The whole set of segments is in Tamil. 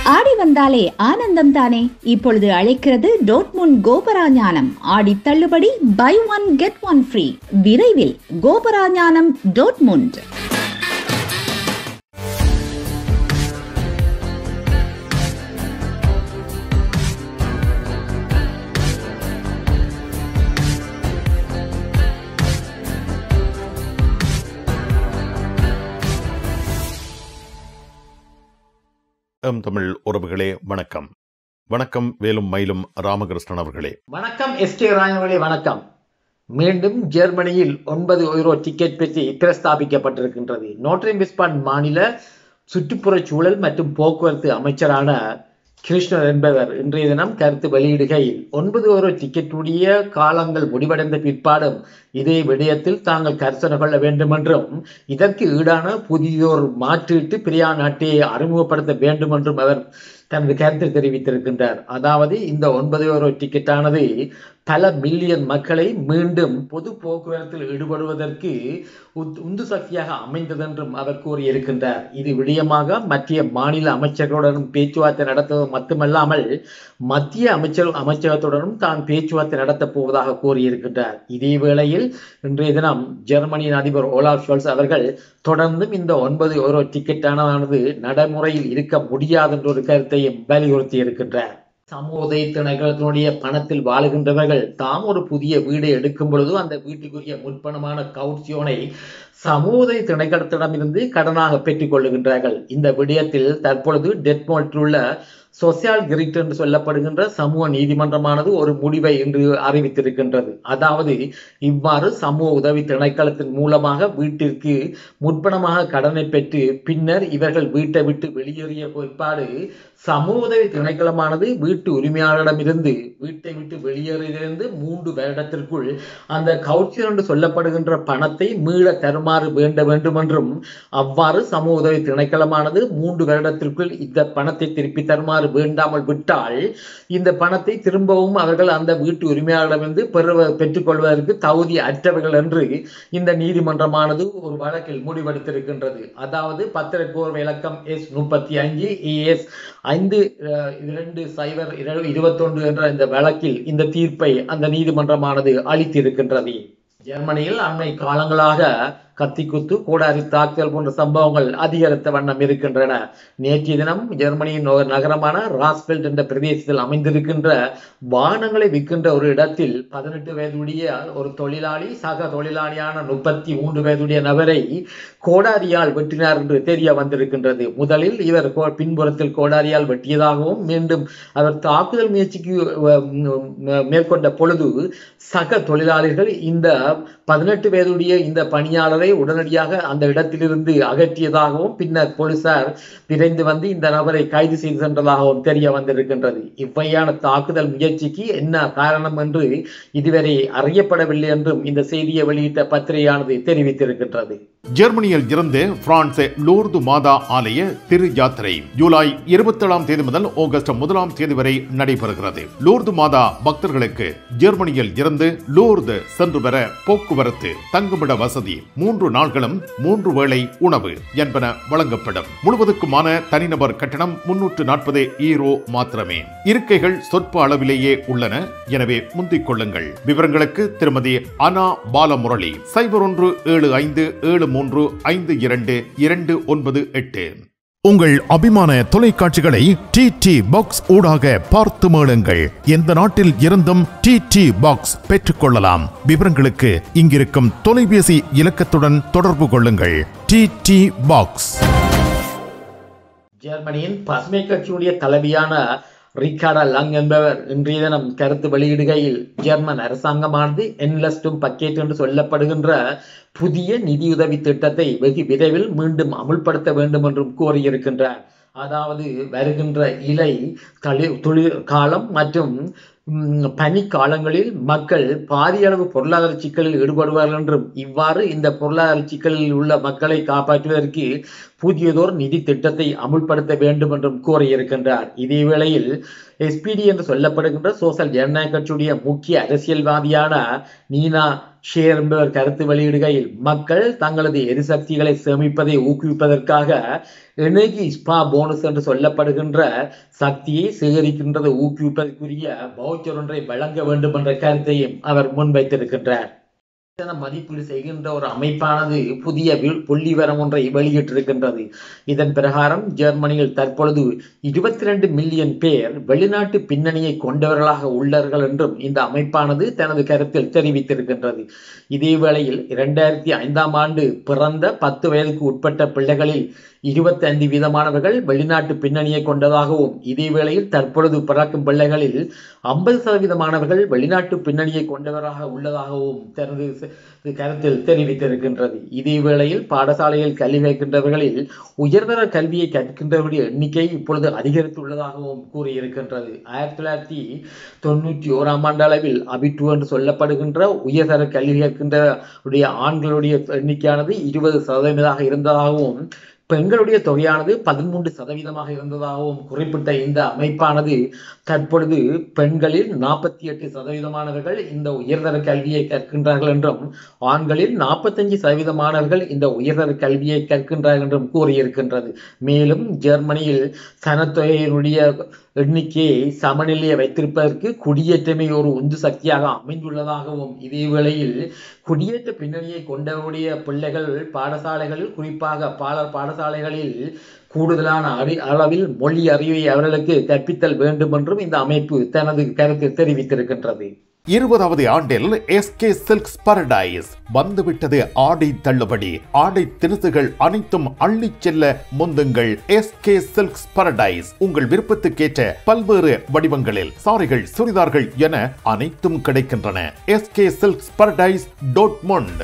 ஆடி வந்தாலே ஆனந்தம் தானே இப்பொழுது அழைக்கிறது டோட்முன் கோபரா ஞானம் ஆடி தள்ளுபடி buy one get one free விரைவில் கோபரா ஞானம் டோட்முண்ட் எம் தமிழ் உறவுகளே வணக்கம் வணக்கம் வேலும் மயிலும் ராமகிருஷ்ணன் அவர்களே வணக்கம் எஸ் கே ராயனவர்களே வணக்கம் மீண்டும் ஜெர்மனியில் ஒன்பது யூரோ டிக்கெட் பற்றி பிரஸ்தாபிக்கப்பட்டிருக்கின்றது நோட்ரிம் விஸ்பான் மாநில சுற்றுப்புறச் சூழல் மற்றும் போக்குவரத்து அமைச்சரான கிருஷ்ணர் என்பவர் இன்றைய தினம் கருத்து வெளியிடுகையில் ஒன்பது யூரோ டிக்கெட்டுடைய காலங்கள் முடிவடைந்த பிற்பாடும் இதே விடயத்தில் தாங்கள் கருத்தனை கொள்ள வேண்டும் என்றும் இதற்கு ஈடான புதியோர் மாற்றீட்டு பிரியாண அட்டையை அறிமுகப்படுத்த வேண்டும் என்றும் அவர் தனது கருத்து தெரிவித்திருக்கின்றார் அதாவது இந்த ஒன்பது யூரோ டிக்கெட்டானது பல மில்லியன் மக்களை மீண்டும் பொது போக்குவரத்தில் ஈடுபடுவதற்கு உத்- உந்து சக்தியாக அமைந்ததென்றும் அவர் கூறியிருக்கின்றார் இது விடயமாக மத்திய மாநில அமைச்சர்களுடனும் பேச்சுவார்த்தை நடத்துவது மட்டுமல்லாமல் மத்திய அமைச்சர் அமைச்சகத்துடனும் தான் பேச்சுவார்த்தை நடத்தப் போவதாக கூறியிருக்கின்றார் இதே வேளையில் இன்றைய தினம் ஜெர்மனியின் அதிபர் ஓலாஃப் ஷோல்ஸ் அவர்கள் தொடர்ந்தும் இந்த ஒன்பது யூரோ டிக்கெட்டானது நடைமுறையில் இருக்க முடியாது என்ற ஒரு கருத்தையும் வலியுறுத்தி இருக்கின்றார் சமூக திணைக்களத்தினுடைய பணத்தில் வாழுகின்றவர்கள் தாம் ஒரு புதிய வீடை எடுக்கும் பொழுது அந்த வீட்டுக்குரிய முற்பணமான கவுட்சியோனை சமூக திணைக்களத்திடமிருந்து கடனாக பெற்றுக் கொள்ளுகின்றார்கள் இந்த விடயத்தில் தற்பொழுது டெட்மோல்ட்டில் உள்ள சொசியல் கிரிட் என்று சொல்லப்படுகின்ற சமூக நீதிமன்றமானது ஒரு முடிவை இன்று அறிவித்திருக்கின்றது அதாவது இவ்வாறு சமூக உதவி திணைக்களத்தின் மூலமாக வீட்டிற்கு முற்பணமாக கடனை பெற்று பின்னர் இவர்கள் வீட்டை விட்டு வெளியேறிய பிற்பாடு சமூக உதவி திணைக்களமானது வீட்டு உரிமையாளரிடமிருந்து வீட்டை விட்டு வெளியேறியிலிருந்து மூன்று வருடத்திற்குள் அந்த கவுச்சர் என்று சொல்லப்படுகின்ற பணத்தை மீள தருமாறு வேண்ட வேண்டும் என்றும் அவ்வாறு சமூக உதவி திணைக்களமானது மூன்று வருடத்திற்குள் இந்த பணத்தை திருப்பி தருமாறு வேண்டாமல் விட்டால் இந்த பணத்தை திரும்பவும் அவர்கள் அந்த வீட்டு உரிமையாளரிடமிருந்து பெறுவ பெற்றுக்கொள்வதற்கு தகுதி அற்றவர்கள் என்று இந்த நீதிமன்றமானது ஒரு வழக்கில் முடிவெடுத்திருக்கின்றது அதாவது பத்திரக்கோர் விளக்கம் எஸ் முப்பத்தி அஞ்சு ஏஎஸ் ஐந்து அஹ், இரண்டு சைபர் இரு- இருபத்தொன்று என்ற இந்த வழக்கில் இந்த தீர்ப்பை அந்த நீதிமன்றமானது அளித்திருக்கின்றது ஜெர்மனியில் அண்மை காலங்களாக கத்திக்குத்து கோடாரி தாக்குதல் போன்ற சம்பவங்கள் அதிகரித்த வண்ணம் இருக்கின்றன நேற்றைய தினம் ஜெர்மனியின் ஒரு நகரமான ராஸ்பெல்ட் என்ற பிரதேசத்தில் அமைந்திருக்கின்ற வாகனங்களை விற்கின்ற ஒரு இடத்தில் பதினெட்டு வயதுடைய ஒரு தொழிலாளி சக தொழிலாளியான முப்பத்தி மூன்று வயதுடைய நபரை கோடாரியால் வெட்டினார் என்று தெரிய வந்திருக்கின்றது முதலில் இவர் கோ- பின்புறத்தில் கோடாரியால் வெட்டியதாகவும் மீண்டும் அவர் தாக்குதல் முயற்சிக்கு அஹ், ம், மேற்கொண்ட பொழுது சக தொழிலாளிகள் இந்த பதினெட்டு வயதுடைய இந்த பணியாளரை உடனடியாக அந்த இடத்திலிருந்து அகற்றியதாகவும் பின்னர் போலீசார் விரைந்து வந்து இந்த நபரை கைது செய்து சென்றதாகவும் தெரிய வந்திருக்கின்றது இவ்வையான தாக்குதல் முயற்சிக்கு என்ன காரணம் என்று இதுவரை அறியப்படவில்லை என்றும் இந்த செய்தியை வெளியிட்ட பத்திரிகையானது தெரிவித்திருக்கின்றது ஜெர்மனியில் இருந்து பிரான்ஸ் லூர்து மாதா ஆலய திரு யாத்திரை ஜூலை இருபத்தேழாம் தேதி முதல் ஆகஸ்ட் முதலாம் தேதி வரை நடைபெறுகிறது லூர்து மாதா பக்தர்களுக்கு ஜெர்மனியில் இருந்து லூர்து சென்று வர போக்குவரத்து தங்குமிட வசதி மூன்று நாள்களும் மூன்று வேளை உணவு என்பன வழங்கப்படும் முழுவதுக்குமான தனிநபர் கட்டணம் முன்னூற்று நாற்பது ஈரோ மாத்திரமே இருக்கைகள் சொற்ப அளவிலேயே உள்ளன எனவே முந்திக் கொள்ளுங்கள் விவரங்களுக்கு திருமதி அனா பாலமுரளி சைபர் ஒன்று ஏழு ஐந்து ஏழு மூன்று ஐந்து இரண்டு இரண்டு ஒன்பது எட்டு உங்கள் அபிமான தொலைக்காட்சிகளை டி டி பாக்ஸ் ஊடாக பார்த்து மேளுங்கள் எந்த நாட்டில் இருந்தும் டி டி பாக்ஸ் பெற்றுக்கொள்ளலாம் விவரங்களுக்கு இங்கிருக்கும் தொலைபேசி இலக்கத்துடன் தொடர்பு கொள்ளுங்கள் டி டி பாக்ஸ் ஜெர்மனியின் பசுமை கட்சியுடைய தலைவியான ரிக்கார்டா லங் என்பவர் இன்றைய தினம் கருத்து வெளியிடுகையில் ஜெர்மன் அரசாங்கமானது என்லஸ்டும் பக்கெட் என்று சொல்லப்படுகின்ற புதிய நிதியுதவி திட்டத்தை வெகு விரைவில் மீண்டும் அமுல்படுத்த வேண்டும் என்றும் கோரியிருக்கின்றார் அதாவது வருகின்ற இலை தளி தொழில் காலம் மற்றும் ம், பனிக்காலங்களில் மக்கள் பாரிய அளவு பொருளாதார சிக்கலில் ஈடுபடுவார்கள் என்றும் இவ்வாறு இந்த பொருளாதார சிக்கலில் உள்ள மக்களை காப்பாற்றுவதற்கு புதியதோர் நிதி திட்டத்தை அமுல்படுத்த வேண்டும் என்றும் கூறியிருக்கின்றார் இதே வேளையில் எஸ்பிடி என்று சொல்லப்படுகின்ற சோசல் ஜனநாயக கட்சியுடைய முக்கிய அரசியல்வாதியான நீனா ஷேர் என்பவர் கருத்து வெளியிடுகையில் மக்கள் தங்களது எரிசக்திகளை சேமிப்பதை ஊக்குவிப்பதற்காக எனர்ஜி ஸ்பா போனஸ் என்று சொல்லப்படுகின்ற சக்தியை சேகரிக்கின்றதை ஊக்குவிப்பதற்குரிய பவுச்சர் ஒன்றை வழங்க வேண்டும் என்ற கருத்தையும் அவர் முன்வைத்திருக்கின்றார் என மதிப்பீடு செய்கின்ற ஒரு அமைப்பானது புதிய வி- புள்ளிவரம் ஒன்றை வெளியிட்டிருக்கின்றது இதன் பிரகாரம் ஜெர்மனியில் தற்பொழுது இருபத்தி ரெண்டு மில்லியன் பேர் வெளிநாட்டு பின்னணியை கொண்டவர்களாக உள்ளார்கள் என்றும் இந்த அமைப்பானது தனது கருத்தில் தெரிவித்திருக்கின்றது இதே வேளையில் இரண்டாயிரத்தி ஐந்தாம் ஆண்டு பிறந்த பத்து வயதுக்கு உட்பட்ட பிள்ளைகளில் இருபத்தி ஐந்து வீதமானவர்கள் வெளிநாட்டு பின்னணியை கொண்டதாகவும் இதே வேளையில் தற்பொழுது பிறக்கும் பிள்ளைகளில் ஐம்பது சதவீதமானவர்கள் வெளிநாட்டு பின்னணியை கொண்டவராக உள்ளதாகவும் தனது ச- கருத்தில் தெரிவித்திருக்கின்றது இதே வேளையில் பாடசாலையில் கல்வி கற்கின்றவர்களில் உயர்தர கல்வியை கற்கின்றவர்களுடைய எண்ணிக்கை இப்பொழுது அதிகரித்துள்ளதாகவும் கூறியிருக்கின்றது ஆயிரத்தி தொள்ளாயிரத்தி தொண்ணூற்றி ஓராம் ஆண்டு அளவில் அபிட்டு என்று சொல்லப்படுகின்ற உயர்தர கல்வி கற்கின்ற உடைய ஆண்களுடைய எண்ணிக்கையானது இருபது சதவீதமாக இருந்ததாகவும் பெண்களுடைய தொகையானது பதிமூன்று சதவீதமாக இருந்ததாகவும் குறிப்பிட்ட இந்த அமைப்பானது தற்பொழுது பெண்களில் நாற்பத்தி எட்டு சதவீதமானவர்கள் இந்த உயர்தர கல்வியை கற்கின்றார்கள் என்றும் ஆண்களில் நாற்பத்தஞ்சு சதவீதமானவர்கள் இந்த உயர்தர கல்வியை கற்கின்றார்கள் என்றும் கூறியிருக்கின்றது மேலும் ஜெர்மனியில் சனத்தொகையினுடைய எண்ணிக்கையை சமநிலையை வைத்திருப்பதற்கு குடியேற்றமே ஒரு உந்து சக்தியாக அமைந்துள்ளதாகவும் இதே வேளையில் குடியேற்ற பின்னணியை கொண்டவருடைய பிள்ளைகள் பாடசாலைகளில் குறிப்பாக பாலர் பாடசாலைகளில் கூடுதலான அறி அளவில் மொழி அறிவை அவர்களுக்கு கற்பித்தல் வேண்டும் என்றும் இந்த அமைப்பு தனது கருத்தில் தெரிவித்திருக்கின்றது இருபதாவது ஆண்டில் எஸ்கே சில்க்ஸ் பரடைஸ் வந்துவிட்டது ஆடை தள்ளுபடி ஆடை திணுசுகள் அனைத்தும் அள்ளிச் செல்ல முந்துங்கள் எஸ்கே சில்க்ஸ் பரடைஸ் உங்கள் விருப்பத்துக்கேற்ற பல்வேறு வடிவங்களில் சாரிகள் சுடிதார்கள் என அனைத்தும் கிடைக்கின்றன எஸ்கே சில்க்ஸ் பரடைஸ் டோட்மொண்ட்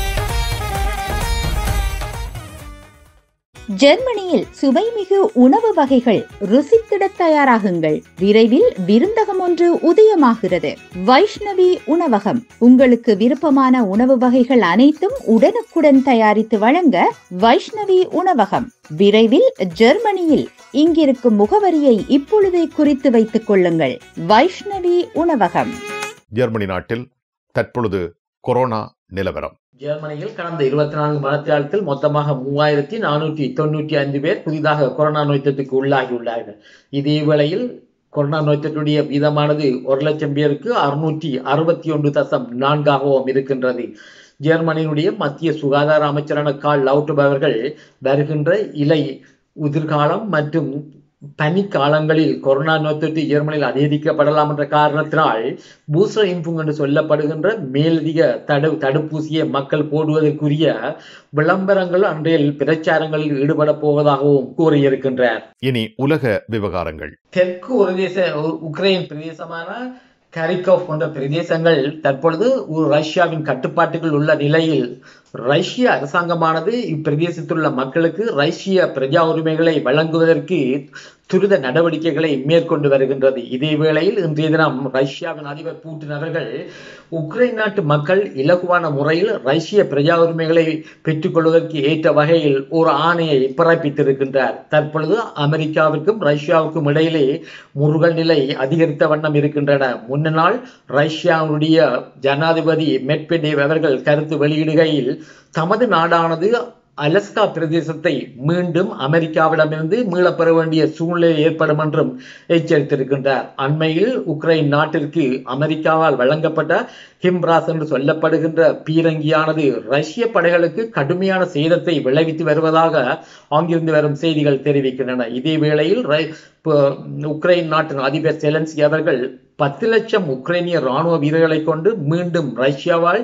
ஜெர்மனியில் சுவைமிகு உணவு வகைகள் ருசித்திட தயாராகுங்கள் விரைவில் விருந்தகம் ஒன்று உதயமாகிறது வைஷ்ணவி உணவகம் உங்களுக்கு விருப்பமான உணவு வகைகள் அனைத்தும் உடனுக்குடன் தயாரித்து வழங்க வைஷ்ணவி உணவகம் விரைவில் ஜெர்மனியில் இங்கிருக்கும் முகவரியை இப்பொழுதே குறித்து வைத்துக் கொள்ளுங்கள் வைஷ்ணவி உணவகம் ஜெர்மனி நாட்டில் தற்பொழுது கொரோனா நிலவரம் ஜெர்மனியில் கடந்த இருபத்தி நான்கு மணித்தியாலத்தில் மொத்தமாக மூவாயிரத்தி நானூற்றி தொண்ணூற்றி ஐந்து பேர் புதிதாக கொரோனா நோய் தொற்றுக்கு உள்ளாகியுள்ளார்கள் இதே வேளையில் கொரோனா நோய் தொற்றுடைய வீதமானது ஒரு லட்சம் பேருக்கு அறுநூற்றி அறுபத்தி ஒன்று தசம் நான்காகவும் இருக்கின்றது ஜெர்மனியினுடைய மத்திய சுகாதார அமைச்சரான கால் லவுட்ப் அவர்கள் வருகின்ற இலை உதிர்காலம் மற்றும் பனிக்காலங்களில் கொரோனா நோய் தொற்று ஜெர்மனியில் அதிகரிக்கப்படலாம் என்ற காரணத்தினால் பூஸ்டர் இம்புங் என்று சொல்லப்படுகின்ற மேலதிக தடு தடுப்பூசியை மக்கள் போடுவதற்குரிய விளம்பரங்கள் அன்றைய பிரச்சாரங்களில் ஈடுபட போவதாகவும் கூறியிருக்கின்றார் இனி உலக விவகாரங்கள் தெற்கு ஒரு தேச உ- உக்ரைன் பிரதேசமான கரிகோவ் போன்ற பிரதேசங்கள் தற்பொழுது ஒரு ரஷ்யாவின் கட்டுப்பாட்டுக்குள் உள்ள நிலையில் ரஷ்ய அரசாங்கமானது இப்பிரதேசத்தில் உள்ள மக்களுக்கு ரஷ்ய பிரஜா உரிமைகளை வழங்குவதற்கு துரித நடவடிக்கைகளை மேற்கொண்டு வருகின்றது இதே வேளையில் இன்றைய தினம் ரஷ்யாவின் அதிபர் பூட்டின் அவர்கள் உக்ரைன் நாட்டு மக்கள் இலகுவான முறையில் ரஷ்ய பிரஜா உரிமைகளை பெற்றுக்கொள்வதற்கு ஏற்ற வகையில் ஒரு ஆணையை பிறப்பித்திருக்கின்றார் தற்பொழுது அமெரிக்காவிற்கும் ரஷ்யாவுக்கும் இடையிலே முருகல் நிலை அதிகரித்த வண்ணம் இருக்கின்றன முன்ன நாள் ரஷ்யாவுடைய ஜனாதிபதி மெட்வெடேவ் அவர்கள் கருத்து வெளியிடுகையில் தமது நாடானது அலஸ்கா பிரதேசத்தை மீண்டும் அமெரிக்காவிடமிருந்து மீளப்பெற வேண்டிய சூழ்நிலை ஏற்படும் என்றும் எச்சரித்திருக்கின்றார் அண்மையில் உக்ரைன் நாட்டிற்கு அமெரிக்காவால் வழங்கப்பட்ட ஹிம்ராஸ் என்று சொல்லப்படுகின்ற பீரங்கியானது ரஷ்ய படைகளுக்கு கடுமையான சேதத்தை விளைவித்து வருவதாக அங்கிருந்து வரும் செய்திகள் தெரிவிக்கின்றன இதே வேளையில் ரை- ப- உக்ரைன் நாட்டின் அதிபர் செலன்ஸ்கி அவர்கள் பத்து லட்சம் உக்ரைனிய ராணுவ வீரர்களை கொண்டு மீண்டும் ரஷ்யாவால்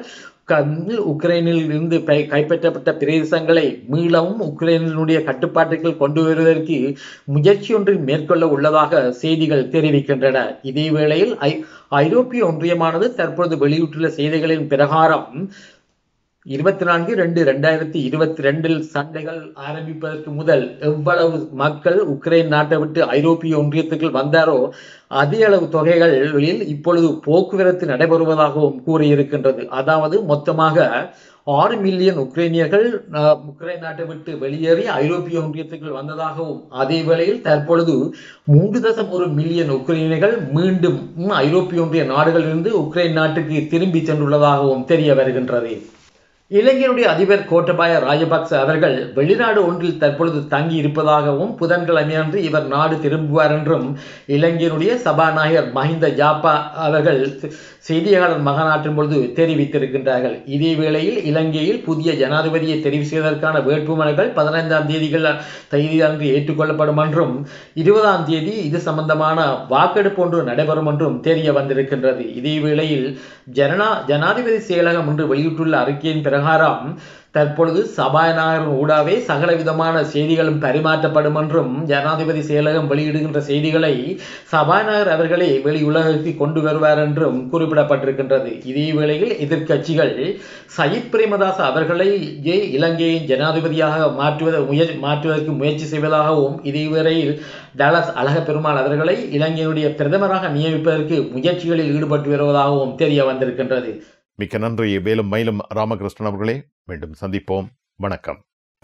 க- உக்ரைனில் இருந்து பை- கைப்பற்றப்பட்ட பிரதேசங்களை மீளவும் உக்ரைனினுடைய கட்டுப்பாட்டுக்குள் கொண்டு வருவதற்கு முயற்சி ஒன்றில் மேற்கொள்ள உள்ளதாக செய்திகள் தெரிவிக்கின்றன இதே வேளையில் ஐ ஐரோப்பிய ஒன்றியமானது தற்பொழுது வெளியிட்டுள்ள செய்திகளின் பிரகாரம் இருபத்தி நான்கு ரெண்டு ரெண்டாயிரத்தி இருபத்தி ரெண்டில் சண்டைகள் ஆரம்பிப்பதற்கு முதல் எவ்வளவு மக்கள் உக்ரைன் நாட்டை விட்டு ஐரோப்பிய ஒன்றியத்துக்குள் வந்தாரோ அதே அளவு தொகைகளில் இப்பொழுது போக்குவரத்து நடைபெறுவதாகவும் கூறியிருக்கின்றது அதாவது மொத்தமாக ஆறு மில்லியன் உக்ரைனியர்கள் அஹ், உக்ரைன் நாட்டை விட்டு வெளியேறி ஐரோப்பிய ஒன்றியத்துக்குள் வந்ததாகவும் அதே வேளையில் தற்பொழுது மூன்று தசம் ஒரு மில்லியன் உக்ரைனியர்கள் மீண்டும் ம், ஐரோப்பிய ஒன்றிய நாடுகளிலிருந்து உக்ரைன் நாட்டுக்கு திரும்பி சென்றுள்ளதாகவும் தெரிய வருகின்றது இலங்கையினுடைய அதிபர் கோட்டபாய ராஜபக்ச அவர்கள் வெளிநாடு ஒன்றில் தற்பொழுது தங்கி இருப்பதாகவும் புதன்கிழமையன்று இவர் நாடு திரும்புவார் என்றும் இலங்கையினுடைய சபாநாயகர் மஹிந்த ஜாப்பா அவர்கள் செய்தியாளர் மகநாட்டின் பொழுது தெரிவித்திருக்கின்றார்கள் இதே வேளையில் இலங்கையில் புதிய ஜனாதிபதியை தெரிவு செய்வதற்கான வேட்புமனுக்கள் பதினைந்தாம் தேதிகள் தேதி அன்று ஏற்றுக்கொள்ளப்படும் என்றும் இருபதாம் தேதி இது சம்பந்தமான வாக்கெடுப்பு ஒன்று நடைபெறும் என்றும் தெரிய வந்திருக்கின்றது இதே வேளையில் ஜனனா ஜனாதிபதி செயலகம் இன்று வெளியிட்டுள்ள அறிக்கையின் பிரகாரம் தற்பொழுது சபாநாயகரின் ஊடாவே சகல விதமான செய்திகளும் பரிமாற்றப்படும் என்றும் ஜனாதிபதி செயலகம் வெளியிடுகின்ற செய்திகளை சபாநாயகர் அவர்களே வெளி உலகிற்கு கொண்டு வருவார் என்றும் குறிப்பிடப்பட்டிருக்கின்றது இதே வேளையில் எதிர்க்கட்சிகள் சயித் பிரேமதாஸ் அவர்களை ஏ இலங்கையின் ஜனாதிபதியாக மாற்றுவத முயற்சி மாற்றுவதற்கு முயற்சி செய்வதாகவும் இதே வேளையில் டலஸ் அழக பெருமாள் அவர்களை இலங்கையினுடைய பிரதமராக நியமிப்பதற்கு முயற்சிகளில் ஈடுபட்டு வருவதாகவும் தெரிய வந்திருக்கின்றது மிக்க நன்றி வேலும் மயிலும் ராமகிருஷ்ணன் அவர்களே மீண்டும் சந்திப்போம் வணக்கம்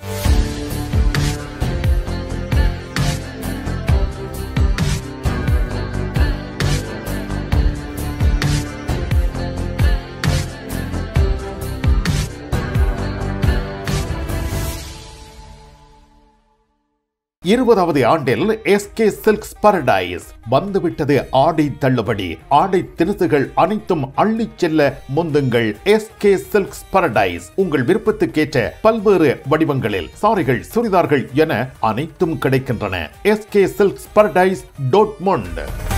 இருபதாவது ஆண்டில் எஸ்கே சில்க்ஸ் பரடைஸ் வந்துவிட்டது ஆடை தள்ளுபடி ஆடை திணுசுகள் அனைத்தும் அள்ளிச் செல்ல முந்துங்கள் எஸ்கே சில்க்ஸ் பரடைஸ் உங்கள் விருப்பத்துக்கேற்ற பல்வேறு வடிவங்களில் சாரிகள் சுடிதார்கள் என அனைத்தும் கிடைக்கின்றன எஸ்கே சில்க்ஸ் பரடைஸ் டோட்மொண்ட்